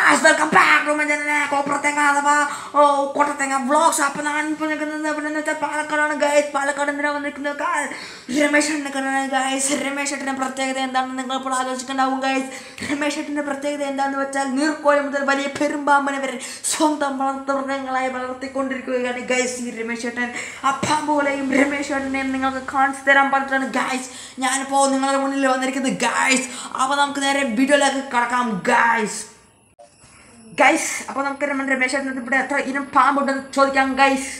guys welcome back to my channel കോപ്പറത്തേങ്ങ അഥവാ ഓ കോട്ടത്തേങ്ങ വ്ളോഗ്സ് അപ്പോൾ ഞാൻ ഇപ്പോൾ നിൽക്കുന്നത് ഇവിടെ നിന്ന് വെച്ചാൽ പാലക്കാടാണ് ഗായ്സ് പാലക്കാട് എന്തിനാണ് വന്നിരിക്കുന്നത് ഗായ്സ് രമേശ് ഏട്ടനാണ് ഗായ്സ് രമേശ് ഏട്ടൻ്റെ പ്രത്യേകത എന്താണെന്ന് നിങ്ങൾ ഇപ്പോൾ ആലോചിക്കുന്നുണ്ടാവും ഗായ്സ് രമേശ് ഏട്ടൻ്റെ പ്രത്യേകത എന്താണെന്ന് വെച്ചാൽ നീർക്കോലം മുതൽ വലിയ പെരുമ്പാമ്പനെ വരെ സ്വന്തം വളർത്തുമൃഗങ്ങളായി വളർത്തിക്കൊണ്ടിരിക്കുകയാണ് ഗായ്സ് ഈ രമേശ് ഏട്ടൻ ആ പാമ്പുകളെയും രമേശ് ഏട്ടനെയും നിങ്ങൾക്ക് കാണിച്ചു തരാൻ പറഞ്ഞിട്ടാണ് ഗായ്സ് ഞാനിപ്പോൾ നിങ്ങളുടെ മുന്നിൽ വന്നിരിക്കുന്നത് ഗായ്സ് അപ്പോൾ നമുക്ക് നേരെ വീഡിയോയിലേക്ക് കടക്കാം ഗായ്സ് ഗൈസ് അപ്പോൾ നമുക്ക് നമ്മുടെ രമേശ് ഏട്ടൻ ഇവിടെ എത്ര ഇനം പാമ്പുണ്ടെന്ന് ചോദിക്കാം ഗൈസ്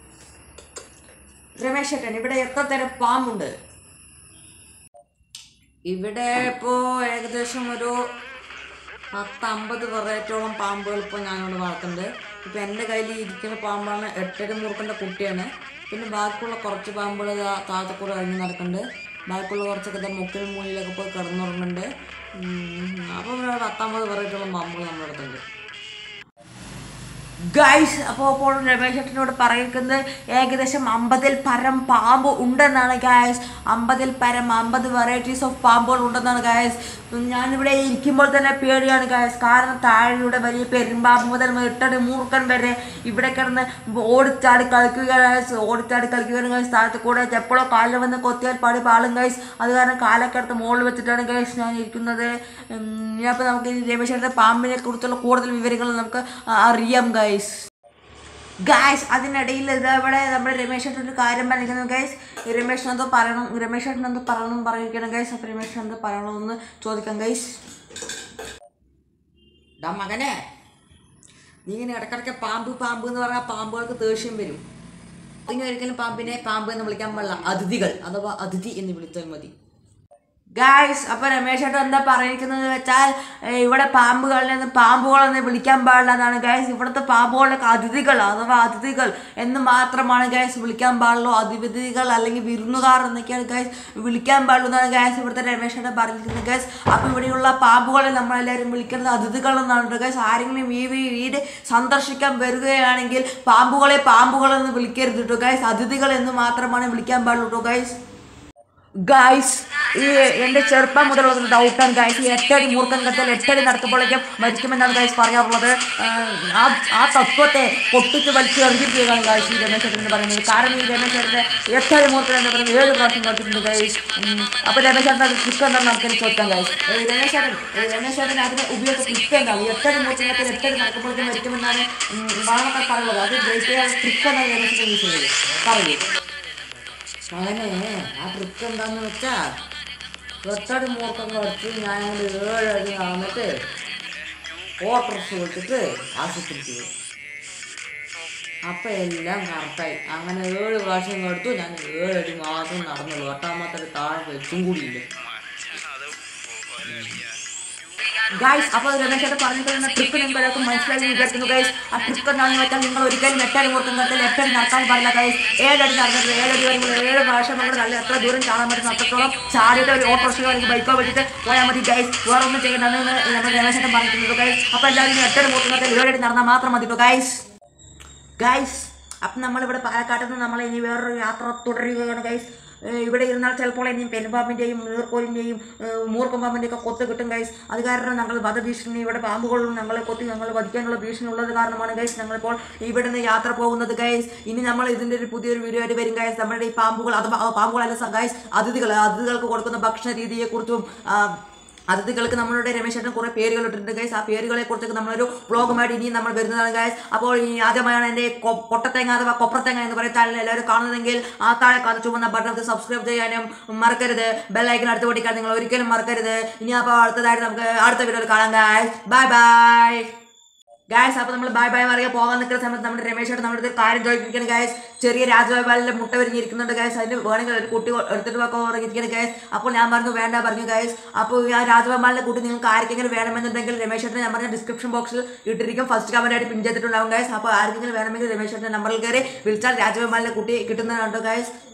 രമേശ് ഏട്ടൻ ഇവിടെ എത്ര തരം പാമ്പുണ്ട് ഇവിടെ ഇപ്പോൾ ഏകദേശം ഒരു പത്തമ്പത് വെറൈറ്റിയോളം പാമ്പുകൾ ഇപ്പോൾ ഞാനിവിടെ വളർത്തുന്നുണ്ട് ഇപ്പോൾ എൻ്റെ കയ്യിൽ ഇരിക്കുന്ന പാമ്പാണ് എട്ടര മുറുക്കൻ്റെ കുട്ടിയാണ് പിന്നെ ബാക്കിയുള്ള കുറച്ച് പാമ്പുകൾ ദാ താഴത്തെ കൂടെ ഇറങ്ങി നടക്കുന്നുണ്ട് ബാക്കിയുള്ള കുറച്ചൊക്കെ ദാ മുക്കിലും മൂലയിലൊക്കെ പോയി കിടന്നുറങ്ങുന്നുണ്ട് അപ്പോൾ ഇവിടെ പത്തമ്പത് വെറൈറ്റിയോളം പാമ്പുകൾ നമ്മുടെ അടുത്തുണ്ട് ഗൈസ് അപ്പോൾ അപ്പോൾ രമേശ് ചേട്ടനോട് പറയുന്നത് ഏകദേശം അമ്പതിൽ പരം പാമ്പ് ഉണ്ടെന്നാണ് ഗായസ് അമ്പതിൽ പരം അമ്പത് വെറൈറ്റീസ് ഓഫ് പാമ്പുകൾ ഉണ്ടെന്നാണ് ഗായസ് ഞാനിവിടെ ഇരിക്കുമ്പോൾ തന്നെ പേടിയാണ് ഗായസ് കാരണം താഴെയുടെ വലിയ പെരുമ്പാമ്പ് മുതൽ എട്ടടി മൂർക്കൻ വരെ ഇവിടെ കിടന്ന് ഓടിച്ചാടി കളിക്കുക ഗായസ് ഓടിച്ചാടി കളിക്കുകയാണ് ഗായസ് താഴത്ത് കൂടെ എപ്പോഴോ കാലിൽ വന്ന് കൊത്തിയാൽ പാടി പാളും ഗൈസ് അത് കാരണം കാലൊക്കെ അടുത്ത് മുകളിൽ വെച്ചിട്ടാണ് ഗൈസ് ഞാൻ ഇരിക്കുന്നത് അപ്പോൾ നമുക്ക് ഈ രമേശ് ചേട്ടൻ്റെ പാമ്പിനെ കുറിച്ചുള്ള കൂടുതൽ വിവരങ്ങൾ നമുക്ക് അറിയാം ഗൈസ് ഗായ്സ് അതിനിടയിൽ ഇതവിടെ നമ്മുടെ രമേശ് ചേട്ടൻ ഒരു കാര്യം പറഞ്ഞിരിക്കുന്നു ഗൈസ് രമേശ് എന്തോ പറയണം രമേശ് ചേട്ടൻ എന്തോ പറയണം പറഞ്ഞിരിക്കണം ഗൈസ് അപ്പോൾ രമേശ് എന്തോ പറയണമെന്ന് ചോദിക്കാം ഗൈസ് ഡാ മകനെ നീ ഇങ്ങനെ ഇടക്കിടക്ക് പാമ്പ് പാമ്പ് എന്ന് പറഞ്ഞാൽ പാമ്പുകൾക്ക് ദേഷ്യം വരും ഇനി ഒരിക്കലും പാമ്പിനെ പാമ്പ് എന്ന് വിളിക്കാൻ പാടില്ല അതിഥികൾ അഥവാ അതിഥി എന്ന് വിളിച്ചാൽ മതി ഗായ്സ് അപ്പൊ രമേശ് ചേട്ടൻ എന്താ പറയുന്നത് വെച്ചാൽ ഏഹ് ഇവിടെ പാമ്പുകളിൽ നിന്ന് പാമ്പുകളെന്ന് വിളിക്കാൻ പാടില്ല എന്നാണ് ഗായ്സ് ഇവിടുത്തെ പാമ്പുകളൊക്കെ അതിഥികൾ അഥവാ അതിഥികൾ എന്ന് മാത്രമാണ് ഗായ്സ് വിളിക്കാൻ പാടുള്ളൂ അതിഥികൾ അല്ലെങ്കിൽ വിരുന്നുകാർ എന്നൊക്കെയാണ് ഗായ്സ് വിളിക്കാൻ പാടുള്ളൂ എന്നാണ് ഗായ്സ് ഇവിടുത്തെ രമേശ് ചേട്ടൻ പറഞ്ഞിരിക്കുന്നത് ഗായ്സ് അപ്പൊ ഇവിടെയുള്ള പാമ്പുകളെ നമ്മളെല്ലാവരും വിളിക്കുന്നത് അതിഥികൾ എന്നാണ് ഗായ്സ് ആരെങ്കിലും ഈ വീ- വീട് സന്ദർശിക്കാൻ വരികയാണെങ്കിൽ പാമ്പുകളെ പാമ്പുകൾ എന്ന് വിളിക്കരുത് കേട്ടോ ഗായ്സ് അതിഥികൾ എന്ന് മാത്രമാണ് വിളിക്കാൻ പാടുള്ളൂ കേട്ടോ ഗായ്സ് ഗായ്സ് ഈ എൻ്റെ ചെറുപ്പം മുതലുള്ള ഒരു ഡൗട്ടാണ് ഗായ്സ് ഈ എട്ടടി മൂർഖൻ കത്തൽ എട്ടടി നടത്തുമ്പോഴേക്കും മരിക്കുമെന്നാണ് ഗായ്സ് പറയാറുള്ളത് ആഹ് ആ ആ തത്വത്തെ പൊട്ടിച്ച് വലിച്ചു എറിഞ്ഞിരിക്കുകയാണ് ഗായ്സ് ഈ രമേശ് ചേട്ടൻ എന്ന് പറയുന്നത് കാരണം ഈ രമേശ് ചേട്ടൻ്റെ എട്ടടി മൂർഖൻ എന്ന് പറയുന്നത് ഏഴ് പ്രാവശ്യം കളിച്ചിട്ടുണ്ട് ഗായ്സ് അപ്പോൾ രമേശ് ചേട്ടൻ അത് ട്രിക്ക് എന്താണ് നമുക്ക് ചോദിക്കാം ഗായ്സ് ഈ രമേശ് ചേട്ടൻ ഈ രമേശ് ചേട്ടൻ അതിനെ ഉപയോഗിച്ച ട്രിക്ക് എന്താണ് ഈ എട്ടടി മൂർഖൻ കത്തൽ എട്ടടി നടക്കുമ്പോഴേക്കും മരിക്കുമെന്നാണ് വളരെ പറയുന്നത് അത് ബ്രേക്ക് ചെയ്യാൻ ട്രിക്ക് എന്നാണ് രമേശ് ചേട്ടൻ യൂസ് ചെയ്തത് പറയൂ അങ്ങനെ ആ ട്രിക്ക് എന്താന്ന് വെച്ചാ എട്ടടി മൂർക്കം കളിച്ച് ഞാൻ ഏഴടി നടന്നിട്ട് ഓട്ടർസ് വെച്ചിട്ട് ആശുപത്രിക്ക് പോയി അപ്പം എല്ലാം കറക്റ്റായി അങ്ങനെ ഏഴ് പ്രാവശ്യം എടുത്തു ഞാൻ ഏഴടി മാത്രം നടന്നുള്ളൂ എട്ടാമത്തെ താഴെ വെച്ചും കൂടിയില്ല ഗൈസ് അപ്പോൾ രമേശേട്ടൻ പറഞ്ഞിട്ടുള്ള ട്രിപ്പ് നിങ്ങൾക്ക് മനസ്സിലായി വിചാരിക്കുന്നു ഗൈസ് ആ ട്രിപ്പ് എന്താണെന്ന് വെച്ചാൽ നിങ്ങൾ ഒരിക്കലും എട്ടടി മൂർക്കം കത്തിൽ എട്ടടി നടക്കാൻ പാടില്ല ഗൈസ് ഏഴടി നടന്നത് ഏഴടി വരുമ്പോൾ ഏഴ് പ്രാവശ്യം നമ്മൾ നല്ല എത്ര ദൂരം ചാടാൻ പറ്റുന്ന അത്രത്തോളം ചാടിയിട്ട് ഒരു ഓട്ടോറിക്ഷയോ അല്ലെങ്കിൽ ബൈക്കോ വെച്ചിട്ട് പോയാൽ മതി ഗൈസ് വേറെ ഒന്നും ചെയ്യണമെന്ന് നമ്മുടെ രമേശേട്ടൻ പറഞ്ഞിട്ടുണ്ട് ഗൈസ് അപ്പോൾ എല്ലാവരും ഇനി എട്ടടി മൂർക്കം കത്തിൽ ഏഴടി നടന്നാൽ മാത്രം മതി ഗൈസ് ഗൈസ് അപ്പം നമ്മളിവിടെ പാലക്കാട്ടിൽ നിന്ന് നമ്മൾ ഇനി വേറൊരു യാത്ര തുടരുകയാണ് ഗൈസ് ഇവിടെ ഇരുന്നാൽ ചിലപ്പോൾ ഇനിയും പെരുമ്പാമ്പിൻ്റെയും നീർക്കോലിൻ്റെയും മൂർക്കമ്പാമ്പിൻ്റെ ഒക്കെ കൊത്ത് കിട്ടും ഗൈസ് അത് കാരണം ഞങ്ങൾ വധഭീഷണി ഇവിടെ പാമ്പുകളും ഞങ്ങളെ കൊത്തി ഞങ്ങൾ വധിക്കാനുള്ള ഭീഷണി ഉള്ളത് കാരണമാണ് ഗൈസ് ഞങ്ങളിപ്പോൾ ഇവിടെ നിന്ന് യാത്ര പോകുന്നത് ഗൈസ് ഇനി നമ്മൾ ഇതിൻ്റെ ഒരു പുതിയൊരു വീഡിയോ ആയിട്ട് വരും ഗൈസ് നമ്മുടെ ഈ പാമ്പുകൾ അഥവാ ആ പാമ്പുകളല്ല ഗൈസ് അതിഥികൾ അതിഥികൾക്ക് കൊടുക്കുന്ന ഭക്ഷണ രീതിയെക്കുറിച്ചും ആ, അതിഥികൾക്ക് നമ്മളുടെ രമേശേട്ടൻ കുറേ പേരുകൾ ഇട്ടിട്ടുണ്ട് ഗൈസ് ആ പേരുകളെ കുറിച്ചൊക്കെ നമ്മളൊരു വ്ളോഗുമായിട്ട് ഇനിയും നമ്മൾ വരുന്നതാണ് ഗൈസ് അപ്പോൾ ഈ ആദ്യമായാണ് എൻ്റെ കൊ- കൊട്ടത്തേങ്ങ അഥവാ കൊപ്രത്തേങ്ങ എന്ന് പറയുന്ന ചാനൽ എല്ലാവരും കാണുന്നതെങ്കിൽ ആ താഴെ കാണുന്ന ചുവന്ന ബട്ടൺ സബ്സ്ക്രൈബ് ചെയ്യാനും മറക്കരുത് ബെല്ലൈക്കൻ അടുത്ത് പൊട്ടിക്കാൻ നിങ്ങൾ ഒരിക്കലും മറക്കരുത് ഇനി അപ്പോൾ അടുത്തതായിട്ട് നമുക്ക് അടുത്ത വീഡിയോയിൽ കാണാം ഗൈസ് ബൈ ബൈ ഗായ്സ് അപ്പോൾ നമ്മൾ ബൈ ബൈ പറയുക പോകാൻ നിൽക്കുന്ന സമയത്ത് നമ്മുടെ രമേശോട് നമ്മുടെ അടുത്ത് കാര്യം ചോദിച്ചിരിക്കുകയാണ് ഗായ്സ് ചെറിയ രാജഗോപാലിൻ്റെ മുട്ട വിരിഞ്ഞിരിക്കുന്നുണ്ട് ഗായ്സ് അതിന് വേണമെങ്കിൽ ഒരു കുട്ടി എടുത്തിട്ട് വെക്കാൻ പറഞ്ഞിരിക്കുകയാണ് ഗായ്സ് അപ്പോൾ ഞാൻ പറഞ്ഞു വേണ്ട പറഞ്ഞു ഗായ്സ് അപ്പോൾ ആ രാജഗോപാലിൻ്റെ കുട്ടി നിങ്ങൾക്ക് ആർക്കെങ്കിലും വേണമെന്നുണ്ടെങ്കിൽ രമേശേട്ടൻ ഞാൻ പറഞ്ഞ ഡിസ്ക്രിപ്ഷൻ ബോക്സിൽ ഇട്ടിരിക്കും ഫസ്റ്റ് കമൻ്റ് ആയിട്ട് പിൻ ചെയ്തിട്ടുണ്ടാവും ഗായ്സ് അപ്പോൾ ആർക്കെങ്കിലും വേണമെങ്കിൽ രമേശേട്ടൻ്റെ നമ്പറിൽ കയറി വിളിച്ചാൽ രാജഗോപാലിൻ്റെ കുട്ടി കിട്ടുന്നതാണ് ഗായ്സ്